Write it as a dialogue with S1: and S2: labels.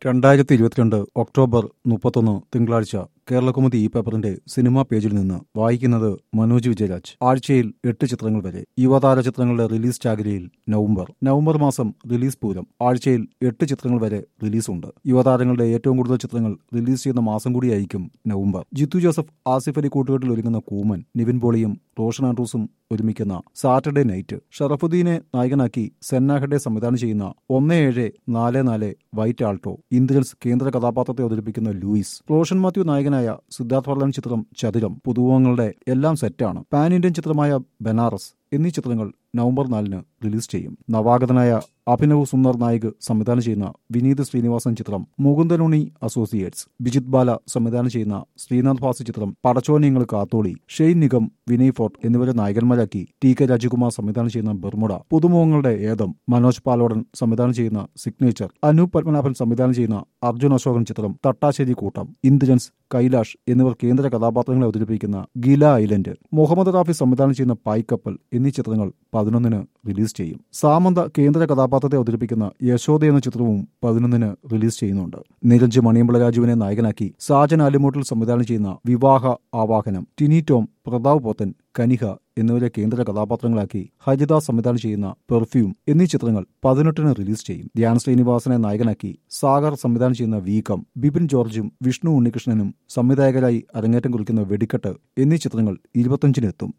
S1: രണ്ടായിരത്തി ഇരുപത്തിരണ്ട് ഒക്ടോബർ മുപ്പത്തൊന്ന് തിങ്കളാഴ്ച കേരളകൗമുദി ഈ പേപ്പറിന്റെ സിനിമാ പേജിൽ നിന്ന് വായിക്കുന്നത് മനോജ് വിജയരാജ് ആഴ്ചയിൽ എട്ട് ചിത്രങ്ങൾ വരെ യുവതാര ചിത്രങ്ങളുടെ റിലീസ് ചാകരയിൽ നവംബർ നവംബർ മാസം റിലീസ് പൂരം ആഴ്ചയിൽ എട്ട് ചിത്രങ്ങൾ വരെ റിലീസുണ്ട് യുവതാരങ്ങളുടെ ഏറ്റവും കൂടുതൽ ചിത്രങ്ങൾ റിലീസ് ചെയ്യുന്ന മാസം കൂടിയായിരിക്കും നവംബർ ജിത്തു ജോസഫ് ആസിഫ് അലി കൂട്ടുകെട്ടിൽ ഒരുങ്ങുന്ന കൂമൻ നിവിൻ പോളിയും റോഷൻ ആൻഡ്രൂസും ഒരുമിക്കുന്ന സാറ്റർഡേ നൈറ്റ് ഷറഫുദ്ദീനെ നായകനാക്കി സെന്നാഹഡെ സംവിധാനം ചെയ്യുന്ന ഒന്ന് ഏഴ് നാല് നാല് വൈറ്റ് ആൾട്ടോ ഇന്ദ്രൻസ് കേന്ദ്ര കഥാപാത്രത്തെ അവതരിപ്പിക്കുന്ന ലൂയിസ് റോഷൻ മാത്യു നായകനായ സിദ്ധാർത്ഥ് വർദ്ധൻ ചിത്രം ചതുരം പുതുമുഖങ്ങളുടെ എല്ലാം സെറ്റാണ് പാൻ ഇന്ത്യൻ ചിത്രമായ ബനാറസ് എന്നീ ചിത്രങ്ങൾ നവംബർ നാലിന് റിലീസ് ചെയ്യും നവാഗതനായ അഭിനവ് സുന്ദർ നായിക് സംവിധാനം ചെയ്യുന്ന വിനീത് ശ്രീനിവാസൻ ചിത്രം മുകുന്ദനുണി അസോസിയേറ്റ്സ് ബിജിത് ബാല സംവിധാനം ചെയ്യുന്ന ശ്രീനാഥ് ഭാസി ചിത്രം പടച്ചോനിയങ്ങൾ കാത്തോളി ഷെയ്ൻ നിഗം വിനയ് ഫോർട്ട് എന്നിവരെ നായകന്മാരാക്കി ടി കെ രാജകുമാർ സംവിധാനം ചെയ്യുന്ന ബർമുഡ പുതുമുഖങ്ങളുടെ ഏതം മനോജ് പാലോടൻ സംവിധാനം ചെയ്യുന്ന സിഗ്നേച്ചർ അനൂപ് പത്മനാഭൻ സംവിധാനം ചെയ്യുന്ന അർജുൻ അശോകൻ ചിത്രം തട്ടാശ്ശേരി കൂട്ടം ഇന്ദ്രൻസ് കൈലാഷ് എന്നിവർ കേന്ദ്ര കഥാപാത്രങ്ങളെ അവതരിപ്പിക്കുന്ന ഗില ഐലൻഡ് മുഹമ്മദ് റാഫി സംവിധാനം ചെയ്യുന്ന പായ്ക്കപ്പൽ എന്നീ ചിത്രങ്ങൾ പതിനൊന്നിന് റിലീസ് ചെയ്യും സാമന്ത കേന്ദ്ര കഥാപാത്രത്തെ അവതരിപ്പിക്കുന്ന യശോദ എന്ന ചിത്രവും പതിനൊന്നിന് റിലീസ് ചെയ്യുന്നുണ്ട് നിരഞ്ജ് മണിയമ്പള രാജുവിനെ നായകനാക്കി സാജൻ ആലിമൂട്ടിൽ സംവിധാനം ചെയ്യുന്ന വിവാഹ ആവാഹനം ടിനി ടോം പ്രതാപ് പോത്തൻ കനിഹ എന്നിവരെ കേന്ദ്ര കഥാപാത്രങ്ങളാക്കി ഹരിദാസ് സംവിധാനം ചെയ്യുന്ന പെർഫ്യൂം എന്നീ ചിത്രങ്ങൾ പതിനെട്ടിന് റിലീസ് ചെയ്യും ധ്യാൻ ശ്രീനിവാസനെ നായകനാക്കി സാഗർ സംവിധാനം ചെയ്യുന്ന വീക്കം ബിപിൻ ജോർജും വിഷ്ണു ഉണ്ണികൃഷ്ണനും സംവിധായകരായി അരങ്ങേറ്റം കുറിക്കുന്ന വെടിക്കെട്ട് എന്നീ ചിത്രങ്ങൾ ഇരുപത്തഞ്ചിനെത്തും